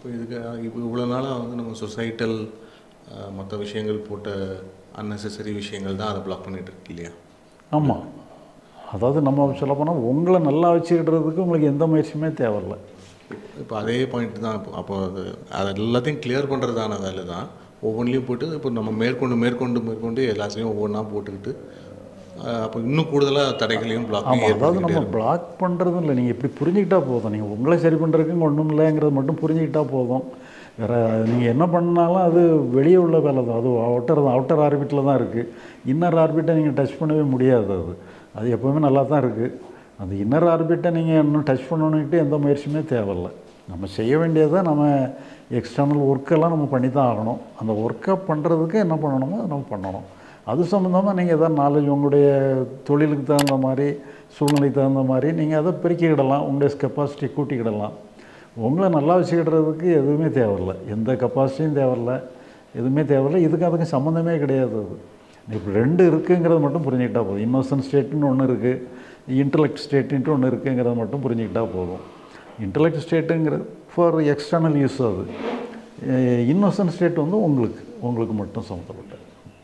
இப்போ இதுக்கு இப்போ இவ்வளோ நாளாக வந்து நம்ம சொசைட்டல் மற்ற விஷயங்கள் போட்ட அன்னெசரி விஷயங்கள் தான் அதை பிளாக் பண்ணிட்டு இருக்கு இல்லையா ஆமாம் அதாவது நம்ம சொல்லப்போனால் உங்களை நல்லா வச்சுக்கிடுறதுக்கு உங்களுக்கு எந்த முயற்சியுமே தேவையில்ல இப்போ அதே பாயிண்ட் தான் இப்போ அப்போ அது அதை எல்லாத்தையும் கிளியர் பண்ணுறதான வேலை தான் ஒவ்வொன்றிலையும் போட்டு இப்போ நம்ம மேற்கொண்டு மேற்கொண்டு மேற்கொண்டு எல்லாத்தையும் ஒவ்வொன்றா போட்டுக்கிட்டு அஹ், அப்போ இன்னும் கூடுதலாக தடைகளையும் பிளாக் ஆமாம் அதாவது நம்ம பிளாக் பண்ணுறதும் இல்லை நீங்கள் இப்படி புரிஞ்சுக்கிட்டா போதும் நீங்கள் உங்களை சரி பண்ணுறதுக்கு ஒன்றும் இல்லைங்கிறது மட்டும் புரிஞ்சுக்கிட்டா போதும் வேறு நீங்கள் என்ன பண்ணாலும் அது வெளியே உள்ள வேலை தான் அது அவுட்டர் அவுட்டர் ஆர்பிட்டில் தான் இருக்குது இன்னர் ஆர்பிட்டை நீங்கள் டச் பண்ணவே முடியாது அது அது எப்போவுமே நல்லா தான் இருக்குது அந்த இன்னர் ஆர்பிட்டை நீங்கள் இன்னும் டச் பண்ணணுன்ட்டு எந்த முயற்சியுமே தேவையில்லை நம்ம செய்ய வேண்டியதை நம்ம எக்ஸ்டர்னல் ஒர்க்கெல்லாம் நம்ம பண்ணி தான் ஆகணும் அந்த ஒர்க்கை பண்ணுறதுக்கு என்ன பண்ணணுமோ அதை நம்ம பண்ணணும் அது சம்மந்தமாக நீங்கள் எதாவது நாலேஜ் உங்களுடைய தொழிலுக்கு தகுந்த மாதிரி சூழ்நிலைக்கு தகுந்த மாதிரி நீங்கள் அதை பெருக்கிக்கிடலாம் உங்களுடைய கெப்பாசிட்டி கூட்டிக்கிடலாம் உங்களை நல்லா வச்சுக்கிடுறதுக்கு எதுவுமே தேவையில்லை எந்த கெப்பாசிட்டியும் தேவையில்லை எதுவுமே தேவையில்லை இதுக்கு அதுக்கு சம்மந்தமே கிடையாது அது இப்போ ரெண்டு இருக்குங்கிறத மட்டும் புரிஞ்சுக்கிட்டா போதும் இன்னோசன்ட் ஸ்டேட்டுன்னு ஒன்று இருக்குது இன்டலெக்ட் ஸ்டேட்டுன்ட்டு ஒன்று இருக்குங்கிறத மட்டும் புரிஞ்சுக்கிட்டா போதும் இன்டலெக்ட் ஸ்டேட்டுங்கிறது ஃபார் எக்ஸ்டர்னல் யூஸ் அது இன்னோசன்ட் ஸ்டேட் வந்து உங்களுக்கு உங்களுக்கு மட்டும் சம்மந்தப்பட்டது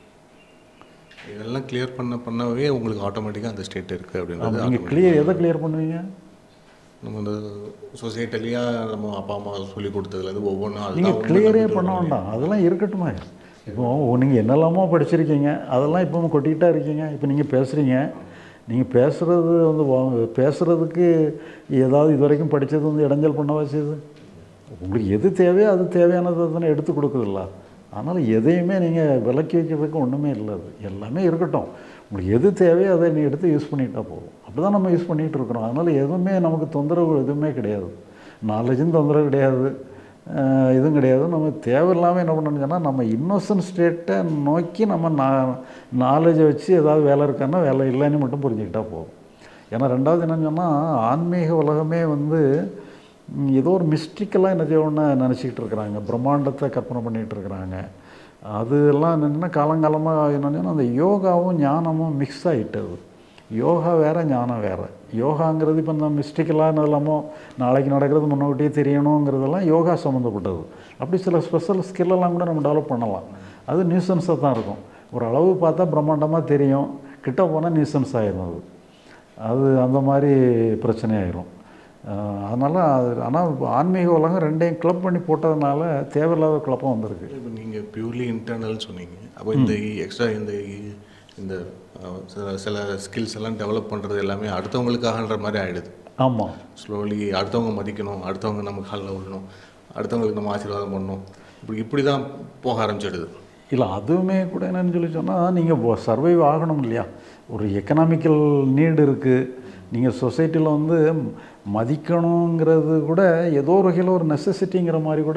இதெல்லாம் கிளியர் பண்ண பண்ணவே உங்களுக்கு ஆட்டோமேட்டிக்காக அந்த ஸ்டேட் இருக்குது அப்படின்றது நீங்கள் கிளியர் எதை கிளியர் பண்ணுவீங்க நம்ம இந்த சொசைட்டலியாக நம்ம அப்பா அம்மா சொல்லி கொடுத்ததுலேருந்து ஒவ்வொன்றும் நீங்கள் அதுதான் கிளியரே பண்ண வேண்டாம் அதெல்லாம் இருக்கட்டுமா இப்போ நீங்கள் என்னெல்லாமோ படிச்சிருக்கீங்க அதெல்லாம் இப்போ கொட்டிக்கிட்டா இருக்கீங்க இப்போ நீங்கள் பேசுகிறீங்க நீங்கள் பேசுகிறது வந்து வா- பேசுகிறதுக்கு ஏதாவது இது வரைக்கும் படித்தது வந்து இடைஞ்சல் பண்ணவா செய்யுது உங்களுக்கு எது தேவையோ அது தேவையானதை தானே எடுத்து கொடுக்குதில்ல அதனால் எதையுமே நீங்கள் விலக்கி வைக்கிறதுக்கு ஒன்றுமே இல்லை அது எல்லாமே இருக்கட்டும் உங்களுக்கு எது தேவையோ அதை நீ எடுத்து யூஸ் பண்ணிட்டா போதும் அப்படி தான் நம்ம யூஸ் பண்ணிகிட்டு இருக்கிறோம் அதனால் எதுவுமே நமக்கு தொந்தரவு எதுவுமே கிடையாது நாலேஜும் தொந்தரவு கிடையாது அஹ் இதுவும் கிடையாது நம்ம தேவையில்லாமல் என்ன பண்ணணும்னு சொன்னால் நம்ம இன்னோசன்ட் ஸ்டேட்டை நோக்கி நம்ம நா நாலேஜை வச்சு ஏதாவது வேலை இருக்கான்னா வேலை இல்லைன்னு மட்டும் புரிஞ்சுக்கிட்டா போதும் ஏன்னா ரெண்டாவது என்னன்னு சொன்னால் ஆன்மீக உலகமே வந்து ம், ஏதோ ஒரு மிஸ்டிக்கலாக என்ன செய்யணும்னு நினச்சிக்கிட்டு இருக்கிறாங்க பிரம்மாண்டத்தை கற்பனை பண்ணிகிட்டு இருக்கிறாங்க அதெல்லாம் என்னென்னா காலங்காலமாக என்னன்னு சொன்னா அந்த யோகாவும் ஞானமும் மிக்ஸ் ஆகிட்டது யோகா வேறு ஞானம் வேறு யோகாங்கிறது இப்போ இந்த மிஸ்டிக்கலாக இல்லாமோ நாளைக்கு நடக்கிறது முன்னோட்டியே தெரியணுங்கிறதெல்லாம் யோகா சம்மந்தப்பட்டது அப்படி சில ஸ்பெஷல் ஸ்கில்லெல்லாம் கூட நம்ம டெவலப் பண்ணலாம் அது நியூசன்ஸாக தான் இருக்கும் ஒரு அளவு பார்த்தா பிரம்மாண்டமாக தெரியும் கிட்ட போனால் நியூசன்ஸ் ஆயிடும் அது அது அந்த மாதிரி பிரச்சனை ஆயிரும் அதனால் அது ஆனால் ஆன்மீக உலகம் ரெண்டையும் கிளப் பண்ணி போட்டதுனால தேவையில்லாத குழப்பம் வந்திருக்கு இப்போ நீங்கள் பியூர்லி இன்டர்னல் சொன்னீங்க அப்போ இந்த எக்ஸ்ட்ரா இந்த இந்த அஹ், சில சில ஸ்கில்ஸ் எல்லாம் டெவலப் பண்ணுறது எல்லாமே அடுத்தவங்களுக்காகன்ற மாதிரி ஆகிடுது ஆமாம் ஸ்லோலி அடுத்தவங்க மதிக்கணும் அடுத்தவங்க நம்ம காலில் விழணும் அடுத்தவங்களுக்கு நம்ம ஆசீர்வாதம் பண்ணணும் இப்படி இப்படி தான் போக ஆரம்பிச்சிடுது இல்லை அதுவுமே கூட என்னன்னு சொல்லி சொன்னால் நீங்கள் சர்வைவ் ஆகணும் இல்லையா ஒரு எக்கனாமிக்கல் நீடு இருக்குது நீங்கள் சொசைட்டியில் வந்து மதிக்கணுங்கிறது கூட ஏதோ ஒரு வகையில் ஒரு நெசசிட்டிங்கிற மாதிரி கூட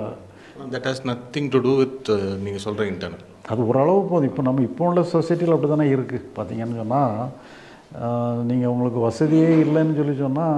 that has nothing to do with நீங்கள் சொல்கிற இன்டர்னல் அது ஓரளவு போதும் இப்போ நம்ம இப்போ உள்ள சொசைட்டியில் அப்படி தானே இருக்குது பார்த்தீங்கன்னு சொன்னால் நீங்கள் உங்களுக்கு வசதியே இல்லைன்னு சொல்லி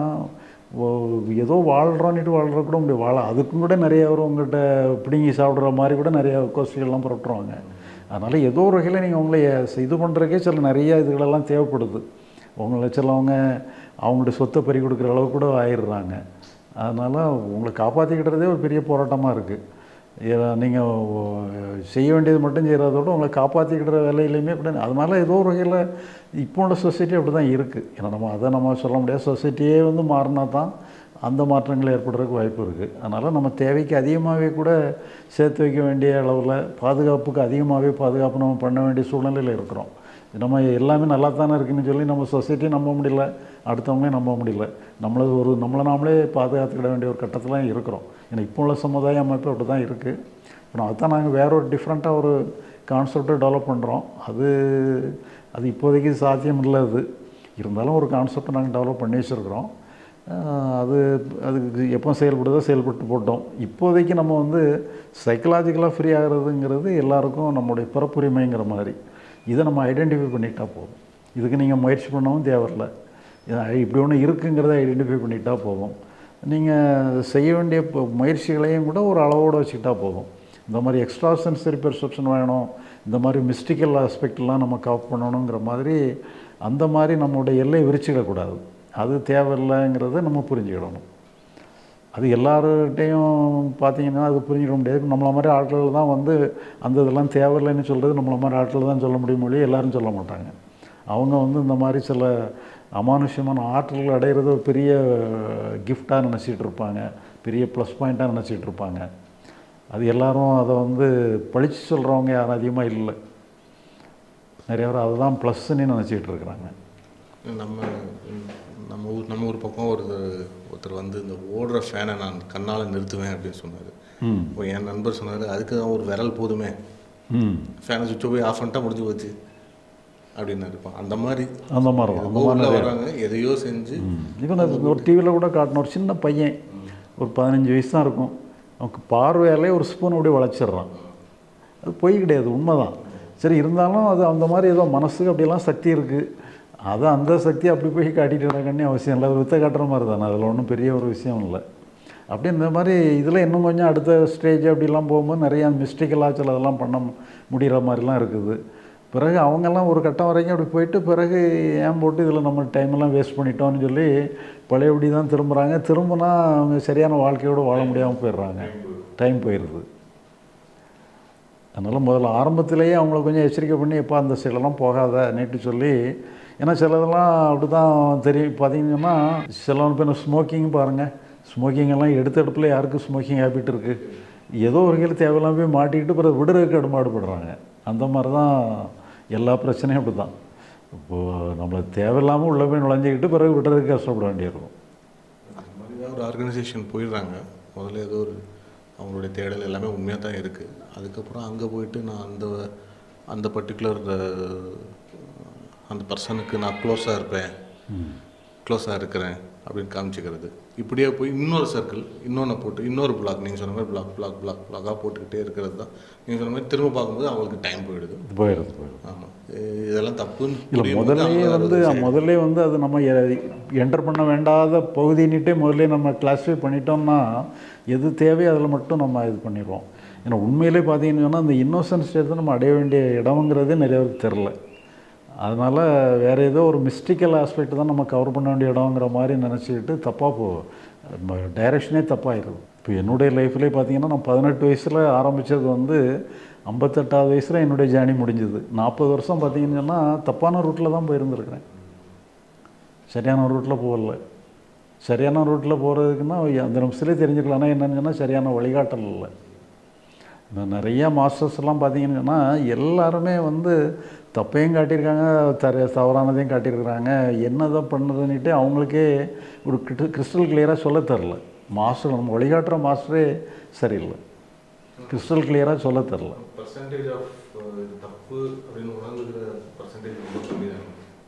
சொன்னால் ஏதோ வாழ்கிறோன்னுட்டு வாழ்கிற கூட முடியும் வாழ அதுக்கும் கூட நிறைய பேர் உங்கள்கிட்ட பிடுங்கி சாப்பிட்ற மாதிரி கூட நிறைய கோஷ்டிகள்லாம் புரட்டுருவாங்க அதனால் ஏதோ ஒரு வகையில் நீங்கள் உங்களை இது பண்ணுறதுக்கே சில நிறைய இதுகளெல்லாம் தேவைப்படுது உங்களை சிலவங்க அவங்களுடைய சொத்தை பறி கொடுக்குற அளவு கூட ஆயிடுறாங்க அதனால் உங்களை காப்பாற்றிக்கிட்டதே ஒரு பெரிய போராட்டமாக இருக்குது நீங்கள் செய்ய வேண்டியது மட்டும் செய்கிறதோட உங்களை காப்பாற்றிக்கிற வேலையிலையுமே கூட அதனால ஏதோ ஒரு வகையில் இப்போ உள்ள சொசைட்டி அப்படி தான் இருக்குது ஏன்னா நம்ம அதை நம்ம சொல்ல முடியாது சொசைட்டியே வந்து மாறினா தான் அந்த மாற்றங்கள் ஏற்படுறதுக்கு வாய்ப்பு இருக்குது அதனால் நம்ம தேவைக்கு அதிகமாகவே கூட சேர்த்து வைக்க வேண்டிய அளவில் பாதுகாப்புக்கு அதிகமாகவே பாதுகாப்பு நம்ம பண்ண வேண்டிய சூழ்நிலையில் இருக்கிறோம் நம்ம எல்லாமே நல்லா தானே இருக்குன்னு சொல்லி நம்ம சொசைட்டியை நம்ப முடியல அடுத்தவங்களையும் நம்ப முடியல நம்மளை ஒரு நம்மளை நாமளே பாதுகாத்துக்கிட வேண்டிய ஒரு கட்டத்தில் இருக்கிறோம் ஏன்னா இப்போ உள்ள சமுதாய அமைப்பு அப்படி தான் இருக்குது அப்புறம் அதுதான் நாங்கள் வேற ஒரு டிஃப்ரெண்ட்டாக ஒரு கான்செப்டை டெவலப் பண்ணுறோம் அது அது இப்போதைக்கு சாத்தியம் இல்லை அது இருந்தாலும் ஒரு கான்செப்டை நாங்கள் டெவலப் பண்ணி வச்சுருக்குறோம் ஆஹ் அது அதுக்கு எப்போ செயல்படுதோ செயல்பட்டு போட்டோம் இப்போதைக்கு நம்ம வந்து சைக்கலாஜிக்கலாக ஃப்ரீ ஆகிறதுங்கிறது எல்லாருக்கும் நம்முடைய பிறப்புரிமைங்கிற மாதிரி இதை நம்ம ஐடென்டிஃபை பண்ணிட்டா போதும் இதுக்கு நீங்கள் முயற்சி பண்ணவும் தேவையில்லை இது இப்படி ஒன்று இருக்குங்கிறத ஐடென்டிஃபை பண்ணிட்டா போதும் நீங்கள் செய்ய வேண்டிய ப- முயற்சிகளையும் கூட ஒரு அளவோடு வச்சுக்கிட்டா போதும் இந்த மாதிரி எக்ஸ்ட்ரா சென்சரி பெர்செப்ஷன் வேணும் இந்த மாதிரி மிஸ்டிக்கல் ஆஸ்பெக்ட்லாம் நம்ம கவர் பண்ணணுங்கிற மாதிரி அந்த மாதிரி நம்மளுடைய எல்லையை விரிச்சிடக்கூடாது அது தேவையில்லைங்கிறத நம்ம புரிஞ்சுக்கிடணும் அது எல்லார்கிட்டையும் பார்த்தீங்கன்னா அது புரிஞ்சிக்க முடியாது நம்மள மாதிரி ஆட்கள் தான் வந்து அந்த இதெல்லாம் தேவையில்லைன்னு சொல்கிறது நம்மள மாதிரி ஆட்கள் தான் சொல்ல முடியும் மொழி எல்லாரும் சொல்ல மாட்டாங்க அவங்க வந்து இந்த மாதிரி சில அமானுஷ்யமான ஆற்றல்கள் அடையிறது ஒரு பெரிய கிஃப்டாக நினச்சிட்டு இருப்பாங்க பெரிய ப்ளஸ் பாயிண்ட்டாக நினச்சிட்டு இருப்பாங்க அது எல்லாரும் அதை வந்து பழிச்சு சொல்கிறவங்க யாரும் அதிகமாக இல்லை நிறைய பேர் அதுதான் ப்ளஸ்ன்னு நினச்சிட்டு இருக்கிறாங்க நம்ம நம்ம ஊர் நம்ம ஊர் பக்கம் ஒருத்தர் ஒருத்தர் வந்து இந்த ஓடுற ஃபேனை நான் கண்ணால் நிறுத்துவேன் அப்படின்னு சொன்னார் ம் இப்போ என் நண்பர் சொன்னார் அதுக்கு தான் ஒரு விரல் போதுமே ம் ஃபேனை சுவிட்சை போய் ஆஃப் பண்ணிட்டா முடிஞ்சு போச்சு அப்படின்னு இருப்பான் அந்த மாதிரி அந்த மாதிரி தான் அந்த எதுவோ மாதிரி உள்ள வராங்க எதையோ செஞ்சு இவன் அது ஒரு டிவியில் கூட காட்டின ஒரு சின்ன பையன் ஒரு பதினஞ்சு வயசு தான் இருக்கும் அவனுக்கு பார்வையாலே ஒரு ஸ்பூன் அப்படியே வளைச்சிடுறான் அது பொய் கிடையாது உண்மைதான் சரி இருந்தாலும் அது அந்த மாதிரி ஏதோ மனசுக்கு அப்படியெல்லாம் சக்தி இருக்குது அதை அந்த சக்தி அப்படி போய் காட்டிட்டு இருக்காங்கன்னு அவசியம் இல்லை அது வித்த காட்டுற மாதிரி தானே அதில் ஒன்றும் பெரிய ஒரு விஷயம் இல்லை அப்படி இந்த மாதிரி இதில் இன்னும் கொஞ்சம் அடுத்த ஸ்டேஜ் அப்படிலாம் போகும்போது நிறையா மிஸ்டேக்கெல்லாம் சில அதெல்லாம் பண்ண முடிகிற மாதிரிலாம் இருக்குது பிறகு அவங்கெல்லாம் ஒரு கட்டம் வரைக்கும் அப்படி போயிட்டு பிறகு ஏன் போட்டு இதில் நம்ம டைமெல்லாம் வேஸ்ட் பண்ணிட்டோம்னு சொல்லி பழையபடி தான் திரும்புகிறாங்க திரும்பினா அவங்க சரியான வாழ்க்கையோடு வாழ முடியாமல் போயிடுறாங்க டைம் போயிடுது அதனால் முதல்ல ஆரம்பத்திலேயே அவங்கள கொஞ்சம் எச்சரிக்கை பண்ணி எப்போ அந்த சைடெல்லாம் போகாத நேற்று சொல்லி ஏன்னா சிலதெல்லாம் அப்படி தான் தெரியும் பார்த்தீங்கன்னா சில பேர் ஸ்மோக்கிங் பாருங்கள் ஸ்மோக்கிங் எல்லாம் எடுத்த இடத்துல யாருக்கு ஸ்மோக்கிங் ஹேபிட் இருக்குது ஏதோ ஒரு கையில் தேவையில்லாம போய் மாட்டிக்கிட்டு பிறகு விடுறதுக்கு அடுமாடுபடுறாங்க அந்த மாதிரி தான் எல்லா பிரச்சனையும் அப்படி தான் இப்போது நம்மளை தேவையில்லாமல் உள்ளே போய் நுழைஞ்சிக்கிட்டு பிறகு விடுறதுக்கு கஷ்டப்பட வேண்டியிருக்கும் அந்த மாதிரி தான் ஒரு ஆர்கனைசேஷன் போயிடுறாங்க முதல்ல ஏதோ ஒரு அவங்களுடைய தேடல் எல்லாமே உண்மையாக தான் இருக்குது அதுக்கப்புறம் அங்கே போயிட்டு நான் அந்த அந்த பர்டிகுலர் அந்த பர்சனுக்கு நான் க்ளோஸாக இருப்பேன் க்ளோஸாக இருக்கிறேன் அப்படின்னு காமிச்சிக்கிறது இப்படியே போய் இன்னொரு சர்க்கிள் இன்னொன்று போட்டு இன்னொரு பிளாக் நீங்கள் சொன்ன மாதிரி பிளாக் பிளாக் பிளாக் பிளாக்காக போட்டுக்கிட்டே இருக்கிறது தான் நீங்கள் சொன்ன மாதிரி திரும்ப பார்க்கும்போது அவங்களுக்கு டைம் போயிடுது இது போயிடுது போயிடுது ஆமாம் இதெல்லாம் தப்புன்னு இல்லை புரியும் போது முதல்லயே அவங்க வந்து அதை முதல்ல வந்து அது நம்ம என்டர் பண்ண வேண்டாத பகுதின்னுட்டே முதல்ல நம்ம கிளாஸிஃபை பண்ணிட்டோம்னா எது தேவையோ அதில் மட்டும் நம்ம இது பண்ணிடுவோம் ஏன்னா உண்மையிலே பார்த்தீங்கன்னு சொன்னால் அந்த இன்னோசன்ட் ஸ்டேட் நம்ம அடைய வேண்டிய இடம்ங்கிறதே நிறைய பேருக்கு தெரில அதனால் வேறு ஏதோ ஒரு மிஸ்டிக்கல் ஆஸ்பெக்ட் தான் நம்ம கவர் பண்ண வேண்டிய இடங்கிற மாதிரி நினச்சிக்கிட்டு தப்பாக போ டைரெக்ஷனே தப்பாகிடுது இப்போ என்னுடைய லைஃப்லேயே பார்த்தீங்கன்னா நான் பதினெட்டு வயசில் ஆரம்பித்தது வந்து ஐம்பத்தெட்டாவது வயசில் என்னுடைய ஜேர்னி முடிஞ்சுது நாற்பது வருஷம் பார்த்தீங்கன்னு சொன்னால் தப்பான ரூட்டில் தான் போயிருந்துருக்கிறேன் சரியான ரூட்டில் போகல சரியான ரூட்டில் போகிறதுக்குன்னா அந்த நிமிஷத்துலேயே தெரிஞ்சுக்கலாம்னா என்னன்னு சொன்னால் சரியான வழிகாட்டல் இல்லை இந்த நிறைய மாஸ்டர்ஸ் எல்லாம் பார்த்தீங்கன்னு சொன்னால் எல்லாருமே வந்து தப்பையும் காட்டியிருக்காங்க தர தவறானதையும் காட்டியிருக்கிறாங்க என்னதான் பண்ணுறதுன்னுட்டு அவங்களுக்கே ஒரு கிறிஸ்டல் கிளியராக சொல்ல தெரில மாஸ்டர் நம்ம வழிகாட்டுற மாஸ்டரே சரியில்லை கிறிஸ்டல் கிளியராக சொல்ல தெரில பர்சன்டேஜ் ஆஃப் தப்பு அப்படின்னு உணர்ந்துக்கிற பர்சன்டேஜ் ரொம்ப கம்மி தான்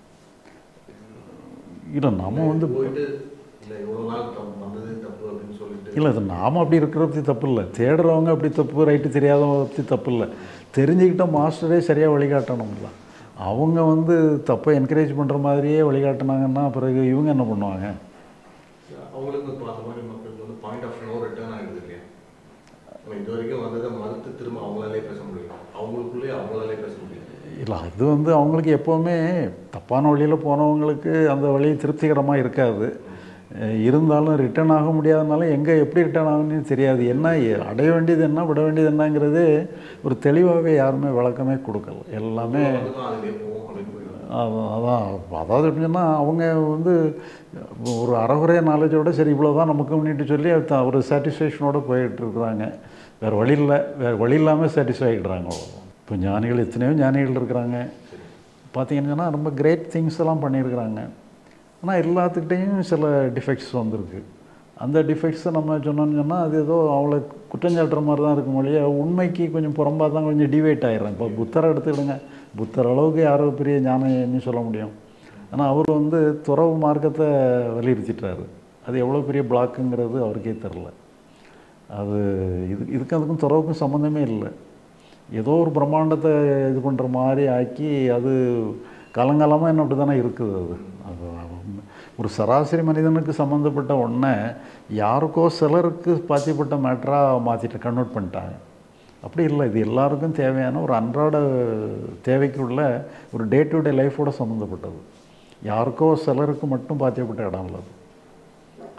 இல்லை நம்ம வந்து போயிட்டு இல்லை இவ்வளோ நாள் தப்பு பண்ணது தப்பு அப்படின்னு சொல்லிட்டு இல்லை அது நாம் அப்படி இருக்கிறத பற்றி தப்பு இல்லை தேடுறவங்க அப்படி தப்பு ரைட்டு தெரியாதவங்க பற்றி தப்பு இல்லை தெரிஞ்சுக்கிட்ட மாஸ்டரே சரியாக வழிகாட்டணும்ல அவங்க வந்து தப்பை என்கரேஜ் பண்ணுற மாதிரியே வழிகாட்டினாங்கன்னா பிறகு இவங்க என்ன பண்ணுவாங்க அவங்களுக்கு இப்போ அந்த மாதிரி மக்களுக்கு வந்து பாயிண்ட் ஆஃப் நோ ரிட்டர்ன் ஆகுது இல்லையா நம்ம இது வரைக்கும் வந்ததை மறுத்து திரும்ப அவங்களாலே பேச முடியும் அவங்களுக்குள்ளேயே அவங்களாலே பேச முடியும் இல்லை அது வந்து அவங்களுக்கு எப்போவுமே தப்பான வழியில் போனவங்களுக்கு அந்த வழி திருப்திகரமாக இருக்காது அஹ் இருந்தாலும் ரிட்டர்ன் ஆக முடியாதனால எங்கே எப்படி ரிட்டர்ன் ஆகுன்னு தெரியாது என்ன அடைய வேண்டியது என்ன விட வேண்டியது என்னங்கிறது ஒரு தெளிவாகவே யாருமே விளக்கமே கொடுக்கல எல்லாமே அதுதான் அதிலே போவோம் அப்படின்னு போயிடும் அதான் அதான் அதாவது எப்படின்னா அவங்க வந்து ஒரு அறகுறைய நாலேஜோட சரி இவ்வளோ தான் நமக்கு முன்னிட்டு சொல்லி அது த- ஒரு சாட்டிஸ்ஃபேக்ஷனோட போயிட்டு இருக்கிறாங்க வேறு வழி இல்லை வேறு வழி இல்லாமல் சாட்டிஸ்ஃபை ஆகிடுறாங்க இப்போ ஞானிகள் எத்தனையோ ஞானிகள் இருக்கிறாங்க பார்த்தீங்கன்னு சொன்னா ரொம்ப கிரேட் திங்ஸ் எல்லாம் பண்ணியிருக்கிறாங்க ஆனால் எல்லாத்துக்கிட்டேயும் சில டிஃபெக்ட்ஸ் வந்திருக்கு அந்த டிஃபெக்ட்ஸை நம்ம சொன்னோம்னு சொன்னால் அது ஏதோ அவளை குற்றஞ்சாட்டுற மாதிரி தான் இருக்கும் மொழியே உண்மைக்கு கொஞ்சம் புறம்பாக தான் கொஞ்சம் டிவைட் ஆயிடுறேன் இப்போ புத்தரை எடுத்துக்கிடுங்க புத்தர் அளவுக்கு யாரோ பெரிய ஞானம்னு சொல்ல முடியும் ஆனால் அவர் வந்து துறவு மார்க்கத்தை வலியுறுத்திட்டாரு அது எவ்வளோ பெரிய பிளாக்குங்கிறது அவருக்கே தெரில அது இது இதுக்கு அதுக்கும் துறவுக்கும் சம்மந்தமே இல்லை ஏதோ ஒரு பிரம்மாண்டத்தை இது பண்ணுற மாதிரி ஆக்கி அது காலங்காலமாக என்ன அப்படி தானே இருக்குது அது அது ஒரு சராசரி மனிதனுக்கு சம்மந்தப்பட்ட ஒன்றை யாருக்கோ சிலருக்கு பாத்தியப்பட்ட மேட்டராக மாற்றிட்டு கன்வெர்ட் பண்ணிட்டாங்க அப்படி இல்லை இது எல்லாருக்கும் தேவையான ஒரு அன்றாட தேவைக்குள்ள ஒரு டே டு டே லைஃபோட சம்மந்தப்பட்டது யாருக்கோ சிலருக்கு மட்டும் பாத்தியப்பட்ட இடம் இல்லை அது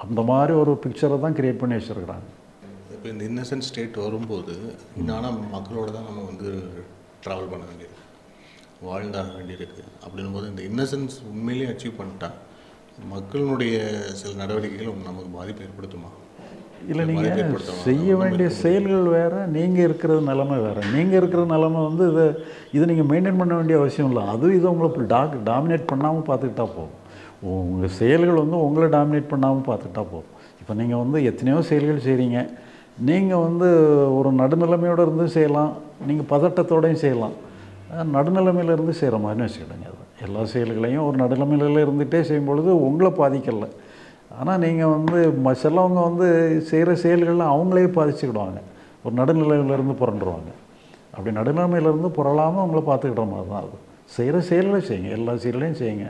அந்த மாதிரி ஒரு பிக்சரை தான் கிரியேட் பண்ணி வச்சுருக்குறாங்க இப்போ இந்த இன்னசென்ட் ஸ்டேட் வரும்போது ஆனால் மக்களோட தான் நம்ம வந்து ட்ராவல் பண்ண வேண்டியது வாழ்ந்தாக வேண்டியிருக்கு அப்படின்னும் போது இந்த இன்னசென்ஸ் உண்மையிலேயே அச்சீவ் பண்ணிட்டா மக்களுடைய சில நடவடிக்கைகள் நமக்கு பாதிப்பு ஏற்படுத்துமா இல்லை பாதிப்பு நீங்கள் ஏற்படுத்துமா? செய்ய வேண்டிய செயல்கள் வேறு நீங்கள் இருக்கிற நிலமை வேறு நீங்கள் இருக்கிற நிலமை வந்து இதை இதை நீங்கள் மெயின்டைன் பண்ண வேண்டிய அவசியம் இல்லை அது இதை உங்களை டாக் டாமினேட் பண்ணாமல் பார்த்துக்கிட்டா போதும் உங்கள் செயல்கள் வந்து உங்களை டாமினேட் பண்ணாமல் பார்த்துக்கிட்டா போதும் இப்போ நீங்கள் வந்து எத்தனையோ செயல்கள் செய்கிறீங்க நீங்கள் வந்து ஒரு நடுநிலைமையோடு இருந்து செய்யலாம் நீங்கள் பதட்டத்தோடையும் செய்யலாம் அஹ் நடுநிலைமையில இருந்து செய்கிற மாதிரி வச்சுக்கிடுங்க அது எல்லா செயல்களையும் ஒரு நடுநிலைமையில இருந்துகிட்டே செய்யும் பொழுது உங்களை பாதிக்கலை ஆனால் நீங்கள் வந்து ம சிலவங்க வந்து செய்கிற செயல்களில் அவங்களே பாதிச்சுக்கிடுவாங்க ஒரு நடுநிலையிலேருந்து புரண்டுருவாங்க அப்படி நடுநிலைமையிலேருந்து புரளாமல் அவங்கள பார்த்துக்கிற மாதிரி தான் அது செய்கிற செயல்களை செய்யுங்க எல்லா செயல்களையும் செய்யுங்க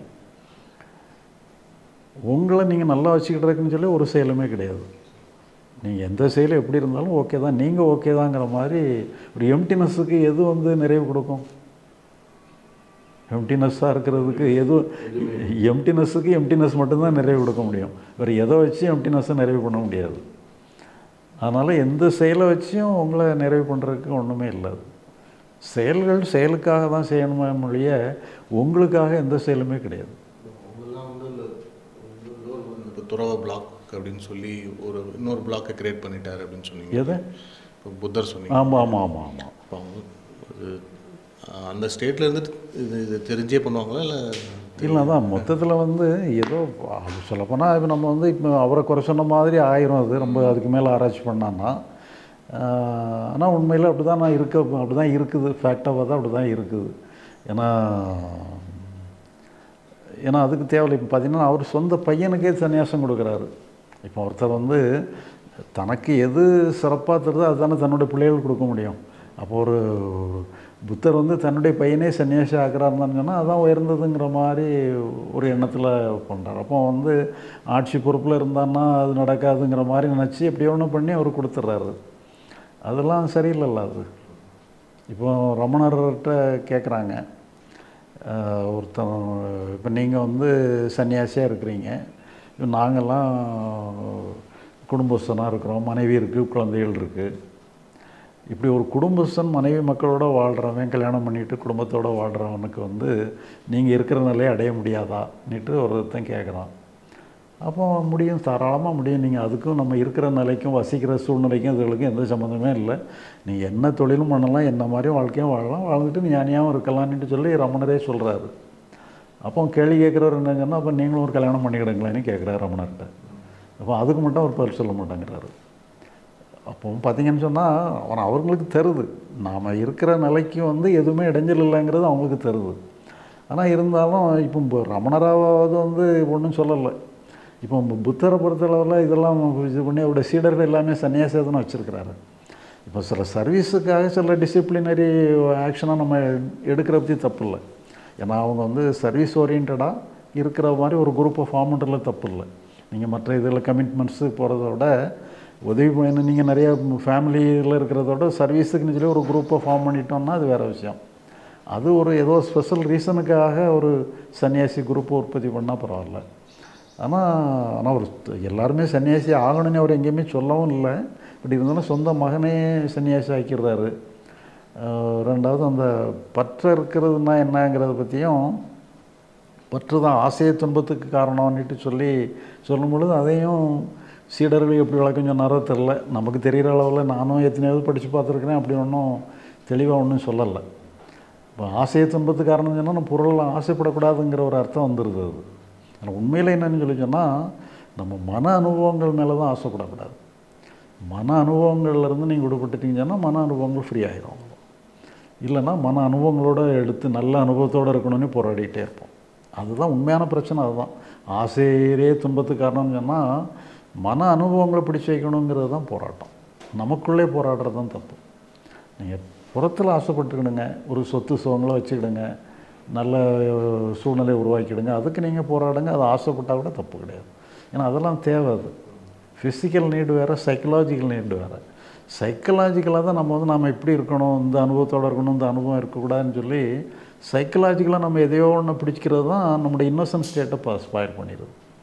உங்களை நீங்கள் நல்லா வச்சுக்கிட்டுருக்குன்னு சொல்லி ஒரு செயலுமே கிடையாது நீங்கள் எந்த செயலும் எப்படி இருந்தாலும் ஓகே தான் நீங்கள் ஓகே தாங்கிற மாதிரி ஒரு எம்டினஸுக்கு எது வந்து நிறைவு கொடுக்கும் எம்டினஸ்ஸாக இருக்கிறதுக்கு எது எம்டினஸுக்கு எம்டினஸ் மட்டும்தான் நிறைவு கொடுக்க முடியும் வேறு எதை வச்சு எம்டினஸ்ஸை நிறைவு பண்ண முடியாது அதனால் எந்த செயலை வச்சும் உங்களை நிறைவு பண்ணுறதுக்கு ஒன்றுமே இல்லை அது. செயல்கள் செயலுக்காக தான் செய்யணுமே மொழிய உங்களுக்காக எந்த செயலுமே கிடையாது அவங்கெல்லாம் வந்து இப்போ துறவ பிளாக் அப்படின்னு சொல்லி ஒரு இன்னொரு பிளாக்கை கிரியேட் பண்ணிட்டாரு அப்படின்னு சொன்னீங்க எது இப்போ புத்தர் சொன்னீங்க ஆமாம் ஆமாம் ஆமாம் ஆமாம் அப்போ அவங்க ஒரு, அஹ், அந்த ஸ்டேட்ல இருந்துட்டு இது இது தெரிஞ்சே பண்ணுவாங்களா இல்லை இல்லை அதான் மொத்தத்தில் வந்து ஏதோ அது சொல்லப்போனால் இப்போ நம்ம வந்து இப்போ அவரை குறை சொன்ன மாதிரி ஆயிரும் அது ரொம்ப அதுக்கு மேலே ஆராய்ச்சி பண்ணான்னா ஆனால் உண்மையில் அப்படி தான் நான் இருக்க அப்படி தான் இருக்குது ஃபேக்டாக பார்த்தா அப்படி தான் இருக்குது ஏன்னா ஏன்னா அதுக்கு தேவையில்லை இப்போ பார்த்தீங்கன்னா அவர் சொந்த பையனுக்கே சன்னியாசம் கொடுக்குறாரு இப்போ ஒருத்தர் வந்து தனக்கு எது சிறப்பாக தருதோ அதுதானே தன்னுடைய பிள்ளைகளுக்கு கொடுக்க முடியும் அப்போ ஒரு புத்தர் வந்து தன்னுடைய பையனே சன்னியாசி ஆக்குறாருன்னு சொன்னால் அதான் உயர்ந்ததுங்கிற மாதிரி ஒரு எண்ணத்தில் பண்ணுறார் அப்போ வந்து ஆட்சி பொறுப்பில் இருந்தான்னா அது நடக்காதுங்கிற மாதிரி நினச்சி எப்படி ஒன்று பண்ணி அவர் கொடுத்துட்றாரு அதெல்லாம் சரியில்லைல்ல அது இப்போ ரமணர்கிட்ட கேட்குறாங்க ஆஹ் ஒருத்தன் இப்போ நீங்கள் வந்து சன்னியாசியாக இருக்கிறீங்க இப்போ நாங்கள்லாம் குடும்பஸ்தனாக இருக்கிறோம் மனைவி இருக்குது குழந்தைகள் இருக்குது இப்படி ஒரு குடும்பஸ்தன் மனைவி மக்களோட வாழ்கிறவன் கல்யாணம் பண்ணிட்டு குடும்பத்தோட வாழ்கிறவனுக்கு வந்து நீங்கள் இருக்கிற நிலையை அடைய முடியாதான்னுட்டு ஒருத்தன் கேட்குறான் அப்போ முடியும் தாராளமாக முடியும் நீங்கள் அதுக்கும் நம்ம இருக்கிற நிலைக்கும் வசிக்கிற சூழ்நிலைக்கும் இதுகளுக்கும் எந்த சம்மந்தமே இல்லை நீங்கள் என்ன தொழிலும் பண்ணலாம் என்ன மாதிரியும் வாழ்க்கையும் வாழலாம் வாழ்ந்துட்டு ஞானியாகவும் இருக்கலாம்னுட்டு சொல்லி ரமணரே சொல்கிறாரு அப்போ கேள்வி கேட்குறவர் என்ன சொன்னால் அப்போ நீங்களும் ஒரு கல்யாணம் பண்ணிக்கிடுங்களேன்னு கேட்குறாரு ரமணர்கிட்ட அப்போ அதுக்கு மட்டும் அவர் பதில் சொல்ல மாட்டேங்கிறாரு அப்போ பார்த்தீங்கன்னு சொன்னால் அவன் அவங்களுக்கு தருது நாம் இருக்கிற நிலைக்கு வந்து எதுவுமே இடைஞ்சல் இல்லைங்கிறது அவங்களுக்கு தருது ஆனால் இருந்தாலும் இப்போ இப்போ ரமணராவது வந்து ஒன்றும் சொல்லலை இப்போ பு- புத்தரை பொறுத்தளவில் இதெல்லாம் இது பண்ணி அவருடைய சீடர்கள் எல்லாமே சன்னியாசம் வச்சுருக்கிறாரு இப்போ சில சர்வீஸுக்காக சில டிசிப்ளினரி ஆக்ஷனாக நம்ம எடுக்கிற பற்றி தப்பு இல்லை ஏன்னா அவங்க வந்து சர்வீஸ் ஓரியன்டாக இருக்கிற மாதிரி ஒரு குரூப்பை ஃபார்ம் பண்ணுறதுல தப்பு இல்லை நீங்கள் மற்ற இதில் கமிட்மெண்ட்ஸு போகிறத விட உதவி பண்ண நீங்கள் நிறைய ஃபேமிலியில் இருக்கிறத விட சர்வீஸுக்குன்னு சொல்லி ஒரு குரூப்பை ஃபார்ம் பண்ணிட்டோம்னா அது வேறு விஷயம் அது ஒரு ஏதோ ஸ்பெஷல் ரீசனுக்காக ஒரு சன்னியாசி குரூப்பை உற்பத்தி பண்ணால் பரவாயில்ல ஆனால் ஆனால் ஒரு எல்லாருமே சன்னியாசி ஆகணும்னு அவர் எங்கேயுமே சொல்லவும் இல்லை பட் இருந்தாலும் சொந்த மகனே சன்னியாசி ஆக்கிடுறாரு அஹ் ரெண்டாவது அந்த பற்ற இருக்கிறதுனா என்னங்கிறத பற்றியும் பற்று தான் ஆசைய துன்பத்துக்கு காரணம்னுட்டு சொல்லி சொல்லும் பொழுது அதையும் சீடர்கள் எப்படி விளக்கம் சொன்னாரோ தெரில நமக்கு தெரிகிற அளவில் நானும் எத்தனையாவது படித்து பார்த்துருக்குறேன் அப்படி ஒன்றும் தெளிவாக ஒன்றும் சொல்லலை இப்போ ஆசைய துன்பத்துக்கு காரணம் சொன்னால் நம்ம பொருள் ஆசைப்படக்கூடாதுங்கிற ஒரு அர்த்தம் வந்துடுது அது ஆனால் உண்மையில் என்னன்னு சொல்லி சொன்னால் நம்ம மன அனுபவங்கள் மேலே தான் ஆசைப்படக்கூடாது மன அனுபவங்கள்லேருந்து நீங்கள் விடுபட்டுட்டீங்கன்னு சொன்னால் மன அனுபவங்கள் ஃப்ரீ ஆயிரும் இல்லைன்னா மன அனுபவங்களோட எடுத்து நல்ல அனுபவத்தோடு இருக்கணும்னு போராடிட்டே இருப்போம் அதுதான் உண்மையான பிரச்சனை அதுதான் ஆசையிலே துன்பத்துக்கு காரணம்னு சொன்னால் மன அனுபவங்களை பிடிச்சு வைக்கணுங்கிறது தான் போராட்டம் நமக்குள்ளே போராடுறது தான் தப்பு நீங்கள் புறத்தில் ஆசைப்பட்டுக்கிடுங்க ஒரு சொத்து சுகங்களை வச்சுக்கிடுங்க நல்ல அஹ், சூழ்நிலையை உருவாக்கிடுங்க அதுக்கு நீங்கள் போராடுங்க அது ஆசைப்பட்டால் கூட தப்பு கிடையாது ஏன்னா அதெல்லாம் தேவை அது ஃபிசிக்கல் நீடு வேறு சைக்கலாஜிக்கல் நீடு வேறு சைக்கலாஜிக்கலாக தான் நம்ம வந்து நம்ம இப்படி இருக்கணும் இந்த அனுபவத்தோடு இருக்கணும் இந்த அனுபவம் இருக்கக்கூடாதுன்னு சொல்லி சைக்கலாஜிக்கலாக நம்ம எதையோ ஒன்று பிடிச்சிக்கிறது தான் நம்முடைய இன்னோசன்ட் ஸ்டேட்டை பா ஸ்பாயில் பண்ணிடுது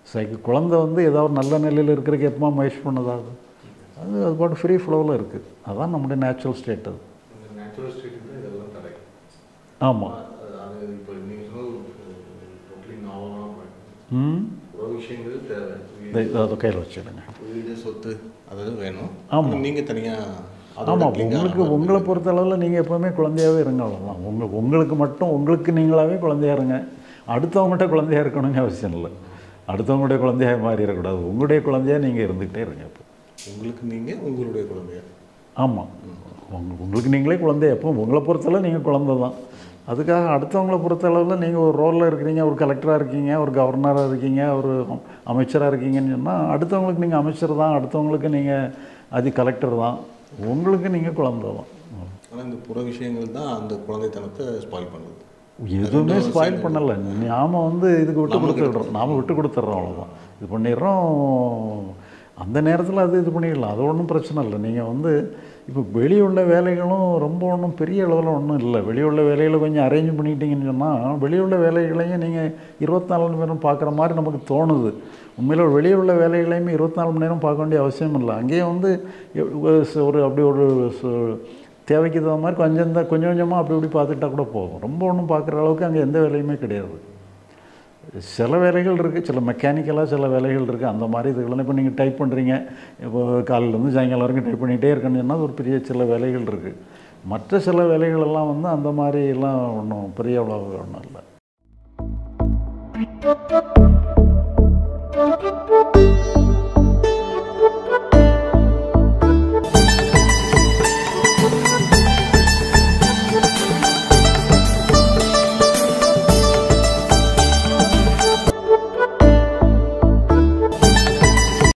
சைக்கு குழந்தை வந்து ஏதோ ஒரு நல்ல நிலையில் இருக்கிறதுக்கு எப்பமா முயற்சி பண்ணுதா அது அது அது பாட்டு ஃப்ரீ ஃப்ளோவில் இருக்குது அதான் நம்முடைய நேச்சுரல் ஸ்டேட் அது நேச்சுரல் ஸ்டேட்டுக்கு தான் இதெல்லாம் தடை ஆமாம் அது அது இப்போ நீங்கள் சொன்னது டோட்டலி நாவலான ம் ஒரு விஷயங்கள் தேவை இதை இதை அதை கையில் வச்சுடுங்க வீடு சொத்து அதாவது வேணும் ஆமா. நீங்கள் தனியாக ஆமாம் உங்களுக்கு உங்களை பொறுத்தளவில் நீங்கள் எப்போவுமே குழந்தையாகவே இருங்க அவ்வளோதான் உங்கள் உங்களுக்கு மட்டும் உங்களுக்கு நீங்களாகவே குழந்தையா இருங்க அடுத்தவங்ககிட்ட குழந்தையா இருக்கணுங்க அவசியம் இல்லை அடுத்தவங்களுடைய குழந்தையாக மாறிடக்கூடாது உங்களுடைய குழந்தையா நீங்கள் இருந்துக்கிட்டே இருங்க இப்போ உங்களுக்கு நீங்கள் உங்களுடைய குழந்தைய ஆமாம் உங்க உங்களுக்கு நீங்களே குழந்தை எப்போ உங்களை பொறுத்தளவு நீங்கள் குழந்தை தான் அதுக்காக அடுத்தவங்கள பொறுத்தளவில் நீங்கள் ஒரு ரோலில் இருக்கிறீங்க ஒரு கலெக்டராக இருக்கீங்க ஒரு கவர்னராக இருக்கீங்க ஒரு அமைச்சராக இருக்கீங்கன்னு சொன்னால் அடுத்தவங்களுக்கு நீங்கள் அமைச்சர் தான் அடுத்தவங்களுக்கு நீங்கள் அது கலெக்டர் தான் உங்களுக்கு நீங்கள் குழந்தை தான் ஆனால் இந்த புற விஷயங்கள் தான் அந்த குழந்தைத்தனத்தை ஸ்பாயில் பண்ணுது எதுவுமே ஸ்பாயில் பண்ணலை நாம வந்து இதுக்கு விட்டு கொடுத்துடுறோம் நாம் விட்டு கொடுத்துட்றோம் அவ்வளோதான் இது பண்ணிடுறோம் அந்த நேரத்தில் அது இது பண்ணிடலாம் அது ஒன்றும் பிரச்சனை இல்லை நீங்கள் வந்து இப்போ வெளியுள்ள வேலைகளும் ரொம்ப ஒன்றும் பெரிய அளவில் ஒன்றும் இல்லை வெளியுள்ள வேலைகளை கொஞ்சம் அரேஞ்ச் பண்ணிக்கிட்டீங்கன்னு சொன்னால் வெளியுள்ள வேலைகளையும் நீங்கள் இருபத்தி நாலு மணி நேரம் பார்க்குற மாதிரி நமக்கு தோணுது உண்மையில் வெளியே உள்ள வேலைகளையுமே இருபத்தி நாலு மணி நேரம் பார்க்க வேண்டிய அவசியம் இல்லை அங்கேயும் வந்து எ- ஒரு- ஒரு அப்படி ஒரு சு- தேவைக்கு தகுந்த மாதிரி கொஞ்சம் தான் கொஞ்சம் கொஞ்சமாக அப்படி இப்படி பார்த்துட்டா கூட போதும் ரொம்ப ஒன்றும் பார்க்குற அளவுக்கு அங்கே எந்த வேலையுமே கிடையாது சில வேலைகள் இருக்குது சில மெக்கானிக்கலாக சில வேலைகள் இருக்குது அந்த மாதிரி இதுக்கெல்லாம் இப்போ நீங்கள் டைப் பண்ணுறீங்க இப்போ காலையிலேருந்து சாயங்காலம் வரைக்கும் டைப் பண்ணிகிட்டே இருக்கணும்னு சொன்னால் அது ஒரு பெரிய சில வேலைகள் இருக்குது மற்ற சில வேலைகள் எல்லாம் வந்து அந்த மாதிரி எல்லாம் ஒன்றும் பெரிய அளவு ஒன்றும் இல்லை Thank you.